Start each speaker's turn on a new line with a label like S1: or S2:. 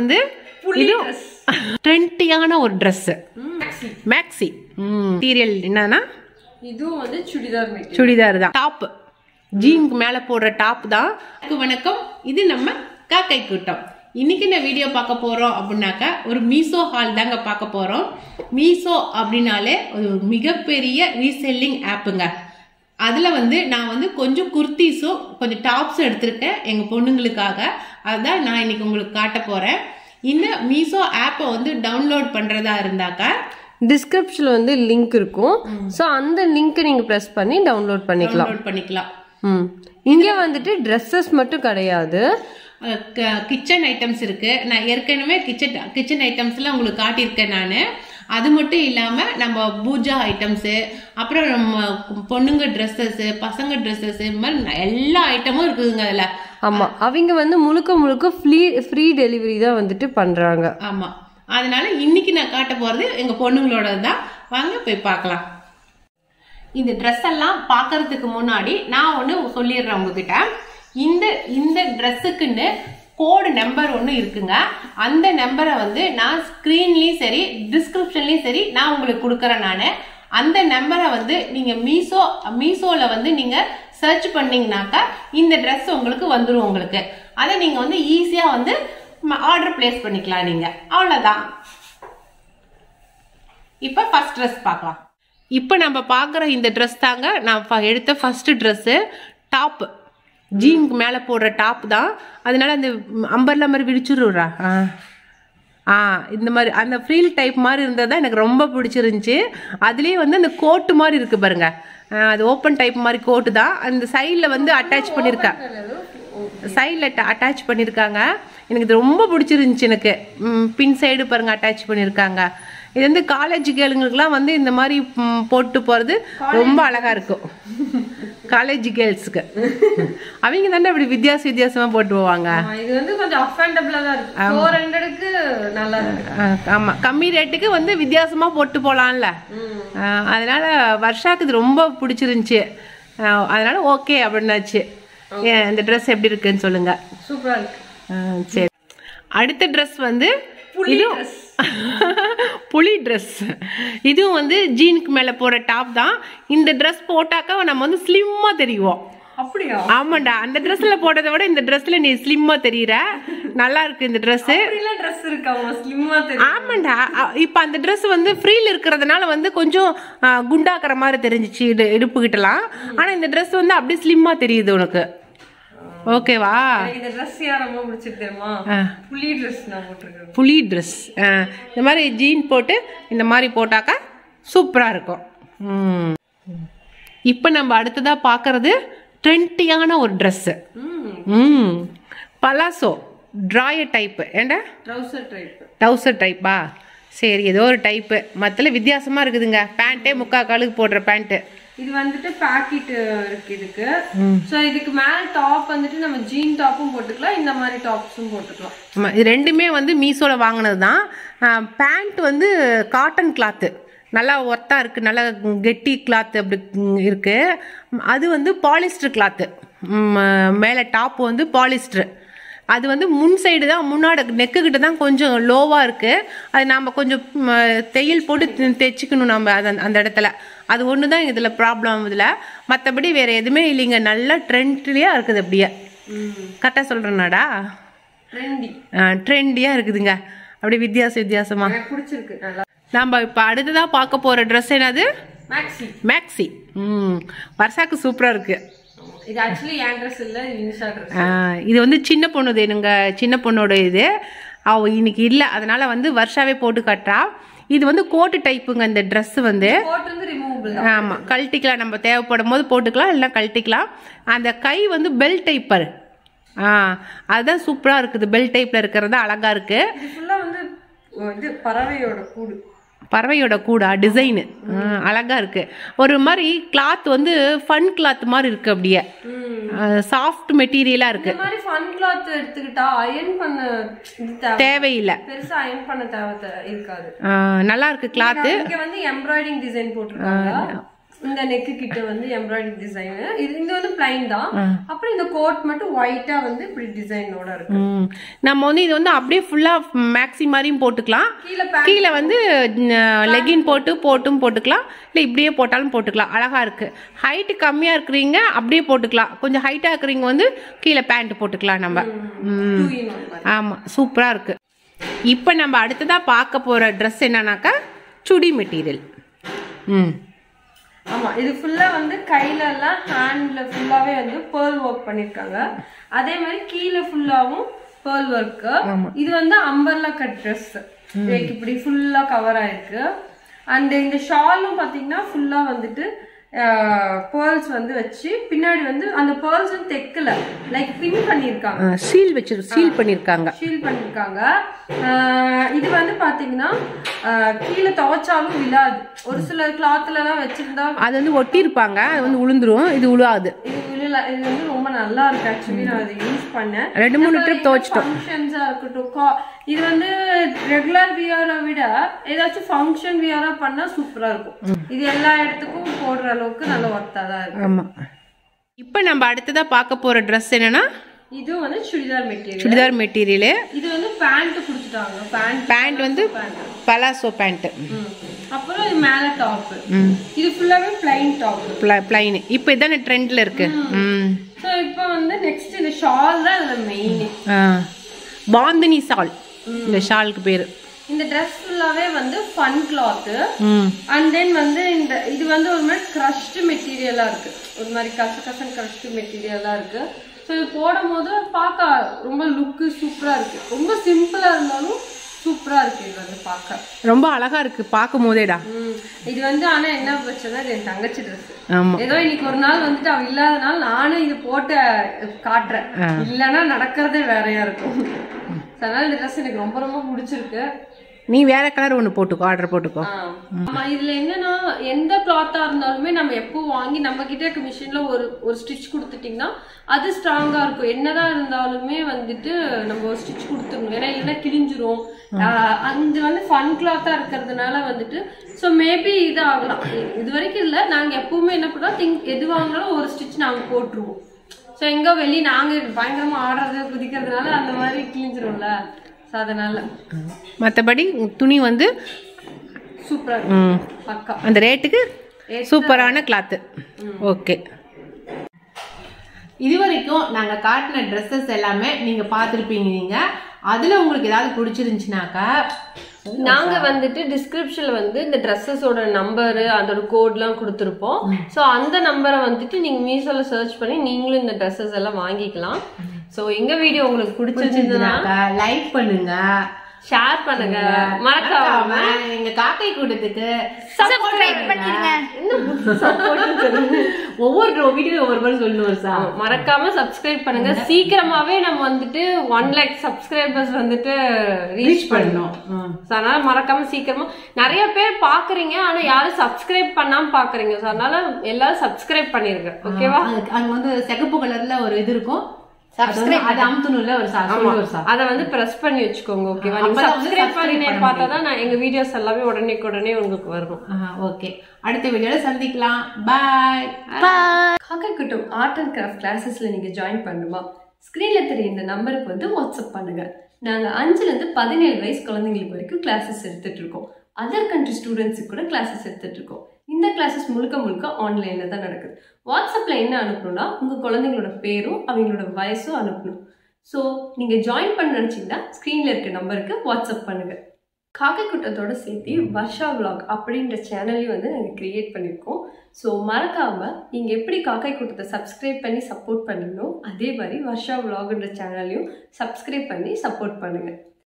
S1: வந்து இது ட்ரெண்டியான ஒரு Dress
S2: மேக்ஸி
S1: மேக்ஸி மெட்டீரியல் என்னன்னா
S2: இதுவும் வந்து சுடிதார் மெட்டீரியல்
S1: சுடிதார் தான் டாப் ஜீனுக்கு மேல போடுற டாப் தான் வணக்கம், வணக்கம் இது நம்ம காக்கை கூட்டம் இன்னைக்கு இந்த வீடியோ பார்க்க போறோம் அப்படின்னாக்கா ஒரு மீசோ ஹால் தாங்க பார்க்க போறோம் மீசோ அப்படின்னாலே ஒரு மிகப்பெரிய ரீசெல்லிங் ஆப்புங்க அதுல வந்து நான் வந்து கொஞ்சம் குர்த்திஸும் கொஞ்சம் டாப்ஸும் எடுத்திருக்கேன் எங்க பொண்ணுங்களுக்காக அதுதான் நான் இன்னைக்கு உங்களுக்கு காட்ட போறேன் இந்த மீசோ ஆப்பை வந்து டவுன்லோட் பண்றதா இருந்தாக்கா
S2: டிஸ்கிரிப்ஷன்ல வந்து லிங்க் இருக்கும் ஸோ அந்த லிங்க் நீங்க ப்ரெஸ் பண்ணி டவுன்லோட் பண்ணிக்கலாம்
S1: டவுன்லோட் பண்ணிக்கலாம்
S2: ம் இங்க வந்துட்டு ட்ரெஸ்ஸஸ் மட்டும் கிடையாது
S1: கிச்சன் ஐட்டம்ஸ் இருக்கு நான் ஏற்கனவே கிச்சன் கிச்சன் ஐட்டம்ஸ்ல உங்களுக்கு காட்டியிருக்கேன் நான் அது மட்டும் இல்லாம நம்ம பூஜா ஐட்டம்ஸ் அப்புறம் நம்ம பொண்ணுங்க ட்ரெஸ்ஸஸ் பசங்க ட்ரெஸ்ஸஸ் இது மாதிரி ந- எல்லா ஐட்டமும் இருக்குதுங்க அதுல
S2: ஆமா அவங்க வந்து முழுக்க முழுக்க ஃப்ரீ ஃப்ரீ டெலிவரி தான் வந்துட்டு பண்றாங்க
S1: ஆமா அதனால இன்னைக்கு நான் காட்ட போறது எங்க பொண்ணுங்களோட தான் வாங்க போய் பார்க்கலாம் இந்த ட்ரெஸ் எல்லாம் பார்க்கறதுக்கு முன்னாடி நான் ஒன்று சொல்லிடுறேன் உங்ககிட்ட இந்த இந்த ட்ரெஸ்ஸுக்குன்னு கோடு நம்பர் ஒன்று இருக்குங்க அந்த நம்பரை வந்து நான் ஸ்க்ரீன்லேயும் சரி டிஸ்கிரிப்ஷன்லேயும் சரி நான் உங்களுக்கு கொடுக்குறேன் நான் அந்த நம்பரை வந்து நீங்கள் மீஷோ மீஷோவில் வந்து நீங்கள் சர்ச் பண்ணீங்கனாக்கா இந்த ட்ரெஸ் உங்களுக்கு வந்துடும் உங்களுக்கு அதை நீங்கள் வந்து ஈஸியாக வந்து ஆர்டர் பிளேஸ் பண்ணிக்கலாம் நீங்கள் அவ்வளோதான் இப்போ ஃபர்ஸ்ட் ட்ரெஸ் பார்க்கலாம் இப்போ நம்ம பார்க்குற இந்த ட்ரெஸ் தாங்க நான் ஃப- எடுத்த ஃபர்ஸ்ட் ட்ரெஸ்ஸு டாப் ஜீனுக்கு மேலே போடுற டாப் தான் அதனால அந்த அம்பர்லா மாதிரி விரிச்சுடுறா ஆ ஆ இந்த மாதிரி அந்த ஃப்ரீல் டைப் மாதிரி இருந்தது தான் எனக்கு ரொம்ப பிடிச்சிருந்துச்சி அதுலேயே வந்து அந்த கோட்டு மாதிரி இருக்கு பாருங்க ஆ, அது ஓப்பன் டைப் மாதிரி கோட்டு தான் அந்த சைடில் வந்து அட்டாச் பண்ணியிருக்கேன் சைடில் அட்டாச் பண்ணியிருக்காங்க எனக்கு இது ரொம்ப பிடிச்சிருந்துச்சி எனக்கு ம், பின் சைடு பாருங்க அட்டாச் பண்ணியிருக்காங்க இது வந்து காலேஜ் கேளுங்களுக்குலாம் வந்து இந்த மாதிரி ம், போட்டு போகிறது ரொம்ப அழகா இருக்கும் காலேஜ் கேர்ள்ஸுக்கு அவங்க தானே இப்படி வித்தியாச வித்தியாசமா போட்டு போவாங்க
S2: இது வந்து கொஞ்சம் அஃபெண்டபிளா தான் இருக்கு ஃபோர் ஹண்ட்ரடுக்கு நல்லா இருக்கு
S1: ஆ, ஆமா கம்மி ரேட்டுக்கு வந்து வித்தியாசமா போட்டு போலாம்ல ஆ, அதனால வர்ஷாக்கு இது ரொம்ப பிடிச்சிருந்துச்சி ஆ, அதனால ஓகே அப்படின்னாச்சு ஏன் இந்த ட்ரெஸ் எப்படி இருக்குன்னு சொல்லுங்க
S2: சூப்பரா இருக்கு
S1: ஆ, சரி அடுத்த ட்ரெஸ் வந்து இதுவும் புலி ட்ரெஸ் இதுவும் வந்து ஜீனுக்கு மேலே போகிற டாப் தான் இந்த ட்ரெஸ் போட்டாக்கா நம்ம வந்து ஸ்லிம்மாக தெரியும்
S2: அப்படியா
S1: ஆமாண்டா அந்த ட்ரெஸ்ல போட்டதை விட இந்த ட்ரெஸ்ல நீ ஸ்லிம்மா தெரியற நல்லா இருக்கு இந்த Dress
S2: அப்படிலாம் ட்ரெஸ் இருக்கா ஸ்லிம்மா தெரியும்
S1: ஆமாண்டா அ- இப்ப அந்த Dress வந்து ஃப்ரீல இருக்கிறதுனால வந்து கொஞ்சம் ஆ, குண்டாக்குற மாதிரி தெரிஞ்சிச்சு இடு இடுப்பு கிட்டலாம் ஆனா இந்த Dress வந்து அப்படியே ஸ்லிம்மா தெரியுது உனக்கு ஓகேவா
S2: எனக்கு இந்த ட்ரெஸ் யார் ரொம்ப பிடிச்சிருக்கு தெரியுமா
S1: ஆ.
S2: புலி ட்ரெஸ் நான் போட்டிருக்கேன்
S1: புலி ட்ரெஸ் இந்த மாதிரி ஜீன் போட்டு இந்த மாதிரி போட்டாக்கா சூப்பரா இருக்கும் ம். இப்ப நம்ம அடுத்ததா பார்க்கறது ட்ரெண்டியான ஒரு ட்ரெஸ்ஸு ம் பலாசோ ட்ராயர் டைப்பு ஏண்டா
S2: ட்ரௌசர் டைப்
S1: டவுசர் டைப்பா சரி ஏதோ ஒரு டைப்பு மற்றல வித்தியாசமாக இருக்குதுங்க பேண்ட்டே முக்கா காலுக்கு போடுற பேண்ட்டு
S2: இது வந்துட்டு பாக்கெட் இருக்கு இதுக்கு சோ இதுக்கு மேல டாப் வந்துட்டு நம்ம ஜீன் டாப்பும் போட்டுக்கலாம் இந்த மாதிரி டாப்ஸும் போட்டுக்கலாம்
S1: ஆமாம் இது ரெண்டுமே வந்து மீஷோவில் வாங்கினது தான் பேண்ட் வந்து காட்டன் கிளாத்து நல்லா ஒர்த்தாக இருக்குது நல்லா கெட்டி கிளாத் அப்படி ம், இருக்கு ம், அது வந்து பாலிஸ்டர் கிளாத்து மேலே டாப் வந்து பாலிஸ்டர் அது வந்து முன் சைடு தான் முன்னாடி நெக்கு கிட்ட தான் கொஞ்சம் லோவாக இருக்குது அது நாம் கொஞ்சம் ம், தையல் போட்டு தி- தைச்சிக்கணும் நம்ம அது அந்த இடத்துல அது ஒன்று தான் இதில் ப்ராப்ளம் இதில் மற்றபடி வேறு எதுவுமே இல்லைங்க நல்லா ட்ரெண்ட்லியாக இருக்குது அப்படியே கரெக்டாக சொல்கிறேன்னாடா
S2: ட்ரெண்டி
S1: ட்ரெண்டியாக இருக்குதுங்க அப்படி வித்தியாச வித்தியாசமா
S2: எனக்கு பிடிச்சிருக்கு நல்லா
S1: நம்ம இப்போ அடுத்ததாக பார்க்க போகிற ட்ரெஸ் என்னது
S2: மேக்ஸி
S1: மேக்ஸி ம் வர்ஷாக்கு சூப்பராக இருக்கு
S2: இது ஆக்சுவலி என் ட்ரெஸ் இல்ல இனிஷா ட்ரெஸ்
S1: ஆ, இது வந்து சின்ன பொண்ணுது எங்க சின்ன பொண்ணோட இது அவ இன்னைக்கு இல்லை அதனால வந்து வருஷாவே போட்டு காட்டுறா இது வந்து கோட்டு டைப்புங்க இந்த Dress வந்து
S2: கோட் வந்து ரிமூவபிள் தான்
S1: ஆமா கழட்டிக்கலாம் நம்ம தேவைப்படும் போது போட்டுக்கலாம் இல்லைன்னா கழட்டிக்கலாம் அந்த கை வந்து பெல் டைப்பர் ஆ அதுதான் சூப்பராக இருக்குது பெல் டைப்பில் இருக்கிறது அழகா இருக்கு
S2: இது ஃபுல்லா வந்து இது பறவையோட கூடு
S1: பறவையோட கூடா டிசைனு அழகா இருக்கு ஒரு மாதிரி கிளாத் வந்து ஃபன் கிளாத் மாதிரி இருக்கு அப்படியே சாஃப்ட் மெட்டீரியலா இருக்கு
S2: இந்த மாதிரி ஃபன் கிளாத் எடுத்துக்கிட்டா அயன் பண்ண இது தேவை
S1: தேவையில்லை
S2: பெருசா அயன் பண்ண தேவை தே- இருக்காது
S1: ஆ, நல்லா இருக்கு கிளாத்து
S2: இங்க வந்து எம்ப்ராய்டிங் டிசைன் போட்டிருக்காங்க இந்த நெக்கு கிட்ட வந்து எம்ப்ராய்டரி டிசைன் இது இங்க வந்து பிளைன் தான் அப்புறம் இந்த கோட் மட்டும் ஒயிட்டா வந்து இப்படி டிசைனோட இருக்கு
S1: ம். நம்ம வந்து இது வந்து அப்படியே ஃபுல்லா மேக்ஸி மாதிரியும் போட்டுக்கலாம்
S2: கீழே pant
S1: கீழே வந்து லெகின் போட்டு போட்டும் போட்டுக்கலாம் இல்லை இப்படியே போட்டாலும் போட்டுக்கலாம் அழகா இருக்கு ஹைட்டு கம்மியா இருக்கிறீங்க அப்படியே போட்டுக்கலாம் கொஞ்சம் ஹைட்டா இருக்கிறீங்க வந்து கீழே பேண்ட் போட்டுக்கலாம் நம்ம ம்.
S2: two in one மாதிரி.
S1: ஆமா சூப்பரா இருக்கு இப்போ நம்ம அடுத்ததா பார்க்க போற ட்ரெஸ் என்னன்னாக்கா சுடி மெட்டீரியல் ம்
S2: ஆமா இது ஃபுல்லா வந்து கையில எல்லாம் ஹேண்ட்ல ஃபுல்லாவே வந்து பேர்ல் ஒர்க் பண்ணிருக்காங்க அதே மாதிரி கீழே ஃபுல்லாவும் பேர்ல் ஒர்க் இது வந்து அம்பர்லா கட் ட்ரெஸ் இப்படி ஃபுல்லா கவர் ஆயிருக்கு அண்ட் இந்த ஷாலும் பாத்தீங்கன்னா ஃபுல்லா வந்துட்டு பேர்ல்ஸ் வந்து வச்சு பின்னாடி வந்து அந்த பேர்ல்ஸ் வந்து தெக்கல லைக் பின் பண்ணிருக்காங்க
S1: சீல் வச்சு சீல் பண்ணியிருக்காங்க
S2: ஷீல் பண்ணிருக்காங்க ஆஹ் இது வந்து பாத்தீங்கன்னா ஆஹ் கீழே துவைச்சாலும் விழாது ஒரு சில கிளாத்ல எல்லாம் வச்சிருந்தா
S1: அது வந்து ஒட்டியிருப்பாங்க அது வந்து உளுந்துரும் இது உழுவாது
S2: இது விழல இது வந்து ரொம்ப நல்லா இருக்கு ஆக்சுவலி நான் அதை யூஸ் பண்ணேன்
S1: ரெண்டு மூணு ட்ரிப் துவைச்சிட்டோம்
S2: ஃபங்க்ஷன்ஸா இருக்கட்டும் கா- இது வந்து ரெகுலர் வியரை விட ஏதாச்சும் ஃபங்க்ஷன் வியரா பண்ணா சூப்பரா இருக்கும் இது எல்லா இடத்துக்கும் போடுற அளவுக்கு நல்ல ஒர்த்தா தான் இருக்கு
S1: ஆமா இப்போ நம்ம அடுத்ததா பார்க்க போற ட்ரெஸ் என்னன்னா
S2: இது வந்து சுடிதார் மெட்டீரியல்
S1: சுடிதார் மெட்டீரியலு
S2: இது வந்து பேண்ட் கொடுத்துட்டாங்க பேண்ட்
S1: பேண்ட் வந்து பலாசோ பேண்ட்
S2: அப்புறம் இது மேல டாப் இது ஃபுல்லாவே பிளைன் டாப்
S1: பிளைன் இப்போ இதானே ட்ரெண்ட்ல இருக்கு ம்
S2: ஸோ இப்போ வந்து நெக்ஸ்ட் இந்த ஷால் தான் இதுல மெயின்
S1: ஆ. பாந்தினி ஷால் இந்த ஷாலுக்கு பேரு
S2: இந்த ட்ரெஸ் ஃபுல்லாவே வந்து ஃபன் கிளாத்
S1: ம்
S2: அண்ட் தென் வந்து இந்த இது வந்து ஒரு மாதிரி க்ரஷ்டு மெட்டீரியலா இருக்கு ஒரு மாதிரி கச கசன் க்ரஷ்டு மெட்டீரியலா இருக்கு ஸோ இது போடும் போது பார்க்க ரொம்ப லுக்கு சூப்பரா இருக்கு ரொம்ப சிம்பிளா இருந்தாலும் சூப்பரா இருக்கு இது வந்து பார்க்க
S1: ரொம்ப அழகா இருக்கு பார்க்கும் போதேடா
S2: ம். இது வந்து ஆனா என்ன பிரச்சனை இது என் தங்கச்சி ட்ரெஸ்
S1: ஆமா
S2: ஏதோ இன்னைக்கு ஒரு நாள் வந்துட்டு அவ இல்லாதனால நானும் இது போட்டு காட்டுறேன் இல்லைன்னா நடக்கிறதே வேறையா இருக்கும் So, அதனால இந்த ட்ரெஸ் எனக்கு ரொம்ப ரொம்ப பிடிச்சிருக்கு
S1: நீ வேற கலர் ஒன்று போட்டுக்கோ ஆர்டர் போட்டுக்கோ
S2: ஆ. ஆமா இதுல என்னன்னா எந்த கிளாத்தா இருந்தாலுமே நம்ம எப்போ வாங்கி நம்ம கிட்ட இருக்க மிஷின்ல ஒரு ஒரு ஸ்டிச் கொடுத்துட்டீங்கன்னா அது ஸ்ட்ராங்கா இருக்கும் என்னதான் இருந்தாலுமே வந்துட்டு நம்ம ஒரு ஸ்டிச் கொடுத்துடணும் ஏன்னா இல்லைன்னா கிழிஞ்சிரும் ஆஹ் அது வந்து ஃபன் கிளாத்தா இருக்கிறதுனால வந்துட்டு ஸோ மேபி இது ஆகலாம் இ- இது வரைக்கும் இல்லை நாங்க எப்பவுமே என்ன பண்ணோம் திங்க் எது வாங்கினாலும் ஒரு ஸ்டிச் நாங்க போட்டுருவோம் ஸோ எங்க வெளியே நாங்க பயங்கரமா ஆடுறது குதிக்கிறதுனால அந்த மாதிரி கிழிஞ்சிரும்ல ஸோ அதனால
S1: மற்றபடி துணி வந்து
S2: சூப்பரா
S1: ம்,
S2: இருக்கும் பக்கா
S1: அந்த ரேட்டுக்கு சூப்பரான கிளாத்து ஓகே இது வரைக்கும் நாங்க காட்டின ட்ரெஸ்ஸஸ் எல்லாமே நீங்க பார்த்துருப்பீங்க நீங்க அதுல உங்களுக்கு ஏதாவது பிடிச்சிருந்துச்சுனாக்கா
S2: நாங்க வந்துட்டு டிஸ்கிரிப்ஷன்ல வந்து இந்த ட்ரெஸ்ஸஸோட நம்பரு அதோட கோட்லாம் கொடுத்துருப்போம் ஸோ அந்த நம்பரை வந்துட்டு நீங்க மீஷோல சர்ச் பண்ணி நீங்களும் இந்த ட்ரெஸ்ஸஸ் எல்லாம் வாங்கிக்கலாம் ஸோ எங்க வீடியோ உங்களுக்கு பிடிச்சிருந்ததுன்னா
S1: பிடிச்சிருந்துச்சுனாக்கா லைக் பண்ணுங்க
S2: ஷேர் பண்ணுங்க மறக்காம
S1: மறக்காம எங்க காக்கை கூட்டத்துக்கு
S2: சப்ஸ்கிரைப் பண்ணிருங்க
S1: ஒவ்வொரு வீடியோ ஒவ்வொரு மாதிரி சொல்லணும் சார்
S2: மறக்காம சப்ஸ்கிரைப் பண்ணுங்க சீக்கிரமாவே நம்ம வந்துட்டு ஒன் லேக் சப்ஸ்கிரைபர்ஸ் வந்துட்டு ரீச்
S1: ரீச் பண்ணணும் ம்.
S2: So, அதனால மறக்காம சீக்கிரமா நிறைய பேர் பாக்குறீங்க ஆனா யாரும் சப்ஸ்கிரைப் பண்ணாம பாக்குறீங்க So, அதனால எல்லாரும் சப்ஸ்கிரைப் பண்ணிருங்க ஓகேவா
S1: அதுக்கு அங்க வந்து சிகப்பு கலர்ல ஒரு இது இருக்கும் சப்ஸ்கிரைப் அது அமுத்தணும்ல ஒரு சா சொல்லு ஒரு சா
S2: அத வந்து பிரஸ் பண்ணி வச்சுக்கோங்க ஓகேவா நீங்க
S1: அப்பதான் வந்து
S2: சப்ஸ்கிரைப்
S1: subscribe
S2: பண்ணி
S1: பண்ண
S2: பார்த்தா தான் நான் எங்க வீடியோஸ் எல்லாமே உடனே உடனே உங்களுக்கு வரும்
S1: ஓகே அடுத்த வீடியோல சந்திக்கலாம் பாய்
S2: காக்கா குட்டம் ஆர்ட் அண்ட் கிராஃப்ட் கிளாஸஸ்ல நீங்க ஜாயின் பண்ணுமா ஸ்கிரீன்ல தெரிய இந்த நம்பருக்கு வந்து வாட்ஸ்அப் பண்ணுங்க நாங்க அஞ்சுல இருந்து பதினேழு வயசு குழந்தைங்களுக்கு வரைக்கும் கிளாஸஸ் எடுத்துட்டு இருக்கோம் அதர் கண்ட்ரி ஸ்டூடெண்ட்ஸுக்கு கூட கிளாஸஸ் எடுத்துட்டு இருக்கோம் இந்த கிளாஸஸ் முழுக்க முழுக்க ஆன்லைன்ல தான் நடக்குது வாட்ஸ்அப்ல என்ன அனுப்பணும்னா உங்க குழந்தைங்களோட பேரும் அவங்களோட வயசும் அனுப்பணும் ஸோ நீங்க ஜாயின் பண்ண நினைச்சீங்கன்னா ஸ்க்ரீன்ல இருக்க நம்பருக்கு வாட்ஸ்அப் பண்ணுங்க காக்கை கூட்டத்தோட சேர்த்து வர்ஷா vlog அப்படின்ற சேனலையும் வந்து நாங்கள் கிரியேட் பண்ணியிருக்கோம் ஸோ மறக்காம நீங்கள் எப்படி காக்கை கூட்டத்தை சப்ஸ்கிரைப் பண்ணி சப்போர்ட் பண்ணீங்களோ அதே மாதிரி வர்ஷா vlogன்ற சேனலையும் சப்ஸ்கிரைப் பண்ணி சப்போர்ட் பண்ணுங்கள்